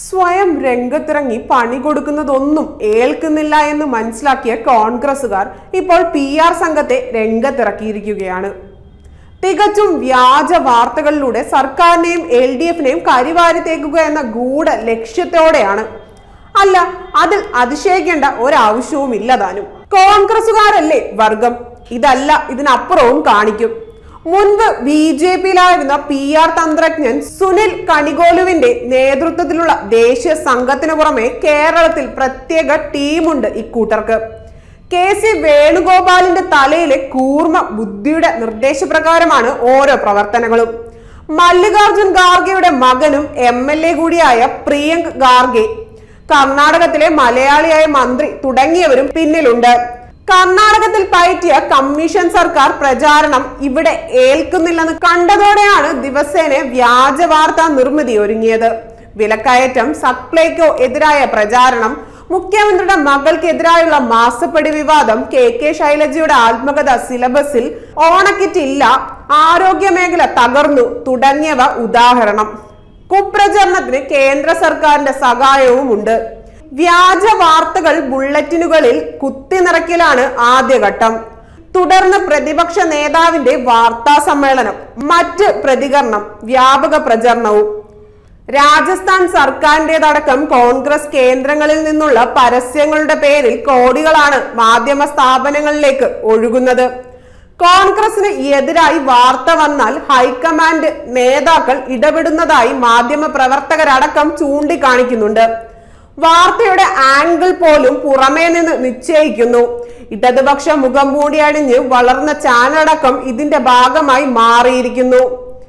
സ്വയം രംഗത്തിറങ്ങി പണി കൊടുക്കുന്നതൊന്നും ഏൽക്കുന്നില്ല എന്ന് മനസ്സിലാക്കിയ കോൺഗ്രസുകാർ ഇപ്പോൾ പി ആർ സംഘത്തെ രംഗത്തിറക്കിയിരിക്കുകയാണ് തികച്ചും വ്യാജ വാർത്തകളിലൂടെ സർക്കാരിനെയും എൽ ഡി എഫിനെയും കരിവാരി തേക്കുക എന്ന ഗൂഢ ലക്ഷ്യത്തോടെയാണ് അല്ല അതിൽ അതിശയിക്കേണ്ട ഒരാവശ്യവും ഇല്ലതാനും കോൺഗ്രസുകാരല്ലേ വർഗം ഇതല്ല ഇതിനപ്പുറവും കാണിക്കും മുൻപ് ബി ജെ പിയിലായിരുന്ന പി ആർ തന്ത്രജ്ഞൻ സുനിൽ കണികോലുവിന്റെ നേതൃത്വത്തിലുള്ള ദേശീയ സംഘത്തിന് പുറമെ കേരളത്തിൽ പ്രത്യേക ടീമുണ്ട് ഇക്കൂട്ടർക്ക് കെ സി വേണുഗോപാലിന്റെ തലയിലെ കൂർമ്മ ബുദ്ധിയുടെ നിർദ്ദേശപ്രകാരമാണ് ഓരോ പ്രവർത്തനങ്ങളും മല്ലികാർജുൻ ഖാർഗെയുടെ മകനും എം എൽ എ കൂടിയായ പ്രിയങ്ക് ഖാർഗെ കർണാടകത്തിലെ മലയാളിയായ മന്ത്രി തുടങ്ങിയവരും പിന്നിലുണ്ട് കർണാടകത്തിൽ പയറ്റിയ കമ്മീഷൻ സർക്കാർ പ്രചാരണം ഇവിടെ ഏൽക്കുന്നില്ലെന്ന് കണ്ടതോടെയാണ് ദിവസേന വ്യാജ വാർത്താ നിർമ്മിതി ഒരുങ്ങിയത് വിലക്കയറ്റം സപ്ലൈക്കോ എതിരായ പ്രചാരണം മുഖ്യമന്ത്രിയുടെ മകൾക്കെതിരായുള്ള മാസപ്പടി വിവാദം കെ കെ ശൈലജയുടെ ആത്മകഥ സിലബസിൽ ഓണക്കിറ്റ് ഇല്ല ആരോഗ്യ മേഖല തകർന്നു തുടങ്ങിയവ ഉദാഹരണം കുപ്രചരണത്തിന് കേന്ദ്ര സർക്കാരിന്റെ സഹായവുമുണ്ട് വ്യാജ വാർത്തകൾ ബുള്ളറ്റിനുകളിൽ കുത്തി നിറയ്ക്കലാണ് ആദ്യഘട്ടം തുടർന്ന് പ്രതിപക്ഷ നേതാവിന്റെ വാർത്താ സമ്മേളനം മറ്റ് പ്രതികരണം വ്യാപക പ്രചരണവും രാജസ്ഥാൻ സർക്കാരിന്റേതടക്കം കോൺഗ്രസ് കേന്ദ്രങ്ങളിൽ നിന്നുള്ള പരസ്യങ്ങളുടെ പേരിൽ കോടികളാണ് മാധ്യമ സ്ഥാപനങ്ങളിലേക്ക് ഒഴുകുന്നത് കോൺഗ്രസിന് എതിരായി വാർത്ത വന്നാൽ ഹൈക്കമാൻഡ് നേതാക്കൾ ഇടപെടുന്നതായി മാധ്യമ പ്രവർത്തകരടക്കം ചൂണ്ടിക്കാണിക്കുന്നുണ്ട് വാർത്തയുടെ ആംഗിൾ പോലും പുറമേ നിന്ന് നിശ്ചയിക്കുന്നു ഇടതുപക്ഷ മുഖം മൂടി അണിഞ്ഞ് വളർന്ന ചാനലടക്കം ഇതിന്റെ ഭാഗമായി മാറിയിരിക്കുന്നു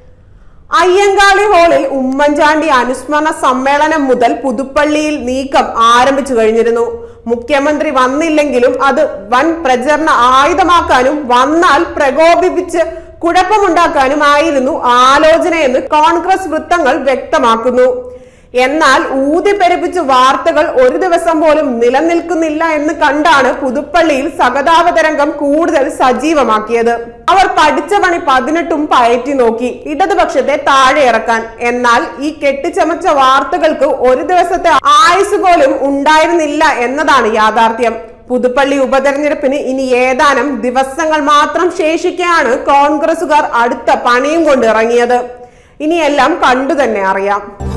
അയ്യങ്കാളി ഹാളിൽ ഉമ്മൻചാണ്ടി അനുസ്മരണ സമ്മേളനം മുതൽ പുതുപ്പള്ളിയിൽ നീക്കം ആരംഭിച്ചു കഴിഞ്ഞിരുന്നു മുഖ്യമന്ത്രി വന്നില്ലെങ്കിലും അത് വൻ പ്രചരണ ആയുധമാക്കാനും വന്നാൽ പ്രകോപിപ്പിച്ച് കുഴപ്പമുണ്ടാക്കാനുമായിരുന്നു ആലോചനയെന്ന് കോൺഗ്രസ് വൃത്തങ്ങൾ വ്യക്തമാക്കുന്നു എന്നാൽ ഊതിപ്പെരുപ്പിച്ച് വാർത്തകൾ ഒരു ദിവസം പോലും നിലനിൽക്കുന്നില്ല എന്ന് കണ്ടാണ് പുതുപ്പള്ളിയിൽ സഹതാപ തരംഗം കൂടുതൽ സജീവമാക്കിയത് അവർ പഠിച്ച പണി പതിനെട്ടും പയറ്റി നോക്കി ഇടതുപക്ഷത്തെ താഴെ ഇറക്കാൻ എന്നാൽ ഈ കെട്ടിച്ചമച്ച വാർത്തകൾക്ക് ഒരു ദിവസത്തെ ആയുസ് പോലും ഉണ്ടായിരുന്നില്ല എന്നതാണ് യാഥാർത്ഥ്യം പുതുപ്പള്ളി ഉപതെരഞ്ഞെടുപ്പിന് ഇനി ഏതാനും ദിവസങ്ങൾ മാത്രം ശേഷിക്കെയാണ് കോൺഗ്രസുകാർ അടുത്ത പണിയും കൊണ്ട് ഇറങ്ങിയത് ഇനിയെല്ലാം കണ്ടു തന്നെ അറിയാം